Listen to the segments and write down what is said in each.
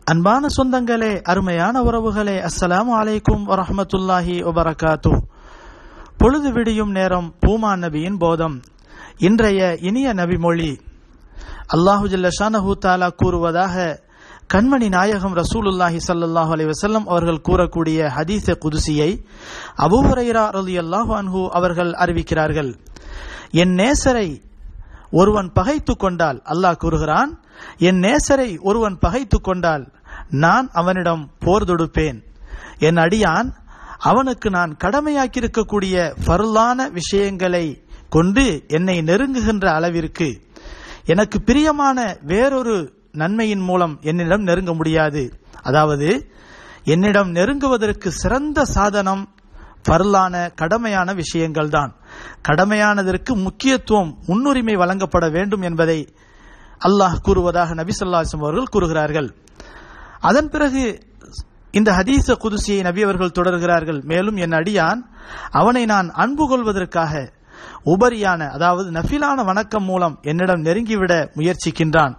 அன்பான சொந்தங்களே அருமையான உறவுகளே அஸ்ஸலாமு அலைக்கும் வரஹமத்துல்லாஹி வபரகாத்து பொழுது விடியும் நேரம் பூமா நபியின் போதம் இன்றைய இனிய நபி மொழி அல்லாஹு ஜல்லஷானஹு தாலா கூறுவதாக கண்மணி நாயகம் ரசூலுல்லாஹி ஸல்லல்லாஹு அலைஹி வஸல்லம் அவர்கள் கூறக்கூடிய ஹதீஸ குதுசியை அபூ ஹுரைரா ரலியல்லாஹு அன்ஹு அவர்கள் அறிவிக்கிறார்கள் என் நேசரை ஒருவன் பகைத்து கொண்டால் அல்லாஹ் கூறுகிறான் என் நேசரை ஒருவன் பகைத்து கொண்டால் நான் அவனிடம் போர் தொடுப்பேன் என் அடியான் அவனுக்கு நான் கடமையாக்கியிருக்கக்கூடிய ஃபருளான விஷயங்களை கொண்டு என்னை நெருங்குகின்ற அளவிற்கு எனக்கு பிரியமான வேறொரு நன்மையின் மூலம் என்னிடம் நெருங்க முடியாது அதாவது என்னிடம் நெருங்குவதற்கு சிறந்த சாதனம் பரலான கடமையான விஷயங்கள் தான் கடமையானதற்கு முக்கியத்துவம் முன்னுரிமை வழங்கப்பட வேண்டும் என்பதை அல்லாஹ் கூறுவதாக நபி சொல்லாசம் அவர்கள் கூறுகிறார்கள் அதன் பிறகு இந்த ஹதீச குதுசியை நபி அவர்கள் தொடர்கிறார்கள் மேலும் என் அடியான் அவனை நான் அன்பு கொள்வதற்காக உபரியான அதாவது நஃபிலான வணக்கம் மூலம் என்னிடம் நெருங்கிவிட முயற்சிக்கின்றான்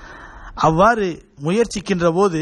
அவ்வாறு முயற்சிக்கின்ற போது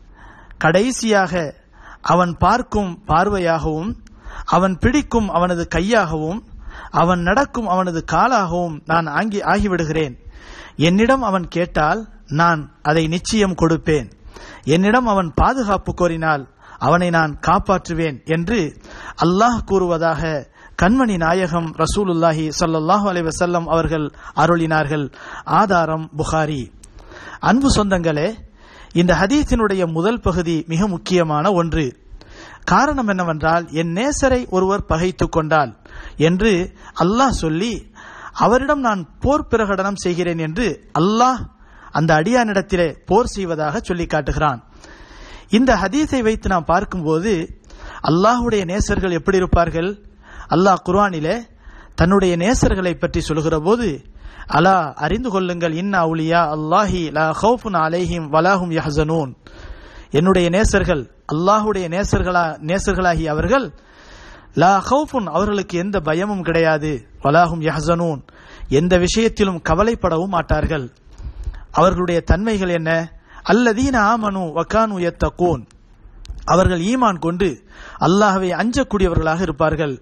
கடைசியாக அவன் பார்க்கும் பார்வையாகவும் அவன் பிடிக்கும் அவனது கையாகவும் அவன் நடக்கும் அவனது காலாகவும் நான் ஆங்கி ஆகிவிடுகிறேன் என்னிடம் அவன் கேட்டால் நான் அதை நிச்சயம் கொடுப்பேன் என்னிடம் அவன் பாதுகாப்பு கோரினால் அவனை நான் காப்பாற்றுவேன் என்று அல்லாஹ் கூறுவதாக கண்மணி நாயகம் ரசூலுல்லாஹி சல்லாஹூ அலை வசல்லம் அவர்கள் அருளினார்கள் ஆதாரம் புகாரி அன்பு சொந்தங்களே இந்த ஹதீஸினுடைய முதல் பகுதி மிக முக்கியமான ஒன்று காரணம் என்னவென்றால் என் நேசரை ஒருவர் பகைத்து கொண்டால் என்று அல்லாஹ் சொல்லி அவரிடம் நான் போர் பிரகடனம் செய்கிறேன் என்று அல்லாஹ் அந்த அடியானிடத்திலே போர் செய்வதாக சொல்லி காட்டுகிறான் இந்த ஹதீஸை வைத்து நாம் பார்க்கும்போது அல்லாஹுடைய நேசர்கள் எப்படி இருப்பார்கள் அல்லாஹ் குர்ஆனிலே தன்னுடைய நேசர்களை பற்றி சொல்கிற போது அலா அறிந்து கொள்ளுங்கள் இன்னா உலியா அல்லாஹி லா ஹவுஃபுன் அலைஹிம் வலாஹும் யஹ்சனூன் என்னுடைய நேசர்கள் அல்லாஹுடைய நேசர்களா நேசர்களாகி அவர்கள் லா ஹவுஃபுன் அவர்களுக்கு எந்த பயமும் கிடையாது வலாஹும் யஹ்சனூன் எந்த விஷயத்திலும் கவலைப்படவும் மாட்டார்கள் அவர்களுடைய தன்மைகள் என்ன அல்லதீன ஆமனு வக்கானு எத்தகூன் அவர்கள் ஈமான் கொண்டு அல்லாஹவை அஞ்சக்கூடியவர்களாக இருப்பார்கள்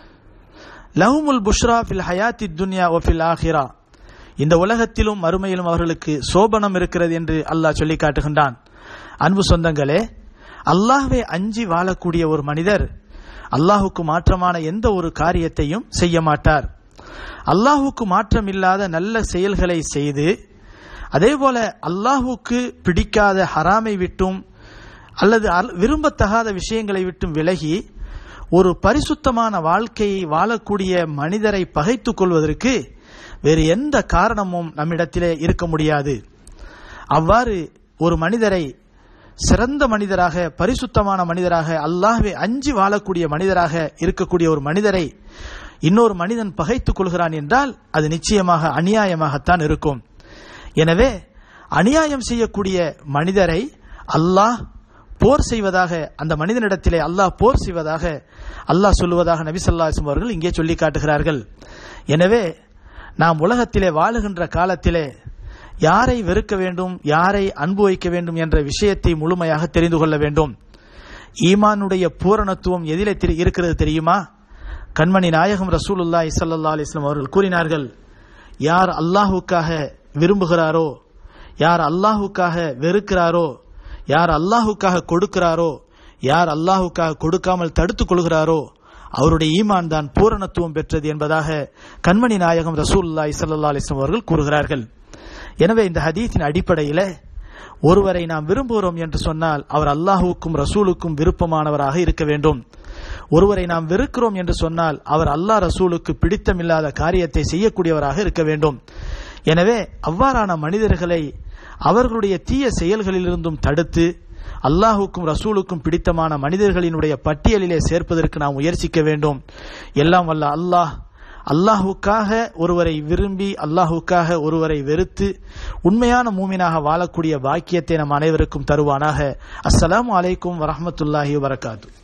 லஹுமுல் புஷ்ரா ஃபில் ஹயாத்தி துன்யா ஒஃபில் ஆஹிரா இந்த உலகத்திலும் மறுமையிலும் அவர்களுக்கு சோபனம் இருக்கிறது என்று அல்லாஹ் சொல்லி காட்டுகின்றான் அன்பு சொந்தங்களே அல்லாஹ்வை அஞ்சி வாழக்கூடிய ஒரு மனிதர் அல்லாஹுக்கு மாற்றமான எந்த ஒரு காரியத்தையும் செய்ய மாட்டார் அல்லாஹுக்கு மாற்றம் இல்லாத நல்ல செயல்களை செய்து அதே போல அல்லாஹுக்கு பிடிக்காத ஹராமை விட்டும் அல்லது விரும்பத்தகாத விஷயங்களை விட்டும் விலகி ஒரு பரிசுத்தமான வாழ்க்கையை வாழக்கூடிய மனிதரை பகைத்துக் கொள்வதற்கு வேறு எந்த காரணமும் நம்மிடத்திலே இருக்க முடியாது அவ்வாறு ஒரு மனிதரை சிறந்த மனிதராக பரிசுத்தமான மனிதராக அல்லாஹ்வை அஞ்சி வாழக்கூடிய மனிதராக இருக்கக்கூடிய ஒரு மனிதரை இன்னொரு மனிதன் பகைத்துக் கொள்கிறான் என்றால் அது நிச்சயமாக அநியாயமாகத்தான் இருக்கும் எனவே அநியாயம் செய்யக்கூடிய மனிதரை அல்லாஹ் போர் செய்வதாக அந்த மனிதனிடத்திலே அல்லாஹ் போர் செய்வதாக அல்லாஹ் சொல்லுவதாக நபி சொல்லாசம் அவர்கள் இங்கே சொல்லி காட்டுகிறார்கள் எனவே நாம் உலகத்திலே வாழுகின்ற காலத்திலே யாரை வெறுக்க வேண்டும் யாரை அன்பு வைக்க வேண்டும் என்ற விஷயத்தை முழுமையாக தெரிந்து கொள்ள வேண்டும் ஈமானுடைய பூரணத்துவம் எதிலே இருக்கிறது தெரியுமா கண்மணி நாயகம் ரசூலுல்லா இசல்லா அலிஸ்லாம் அவர்கள் கூறினார்கள் யார் அல்லாஹுக்காக விரும்புகிறாரோ யார் அல்லாஹுக்காக வெறுக்கிறாரோ யார் அல்லாஹுக்காக கொடுக்கிறாரோ யார் அல்லாஹுக்காக கொடுக்காமல் தடுத்துக் கொள்கிறாரோ அவருடைய ஈமான் தான் பூரணத்துவம் பெற்றது என்பதாக கண்மணி நாயகம் ரசூல்லா இசல்லா அலிஸ்லாம் அவர்கள் கூறுகிறார்கள் எனவே இந்த ஹதீஸின் அடிப்படையில் ஒருவரை நாம் விரும்புகிறோம் என்று சொன்னால் அவர் அல்லாஹுக்கும் ரசூலுக்கும் விருப்பமானவராக இருக்க வேண்டும் ஒருவரை நாம் வெறுக்கிறோம் என்று சொன்னால் அவர் அல்லாஹ் ரசூலுக்கு பிடித்தமில்லாத காரியத்தை செய்யக்கூடியவராக இருக்க வேண்டும் எனவே அவ்வாறான மனிதர்களை அவர்களுடைய தீய செயல்களிலிருந்தும் தடுத்து அல்லாஹுக்கும் ரசூலுக்கும் பிடித்தமான மனிதர்களினுடைய பட்டியலிலே சேர்ப்பதற்கு நாம் முயற்சிக்க வேண்டும் எல்லாம் வல்ல அல்லாஹ் அல்லாஹுக்காக ஒருவரை விரும்பி அல்லாஹுக்காக ஒருவரை வெறுத்து உண்மையான மூமினாக வாழக்கூடிய பாக்கியத்தை நம் அனைவருக்கும் தருவானாக அஸ்ஸலாமு அலைக்கும் வரஹமத்துல்லாஹி வரகாத்து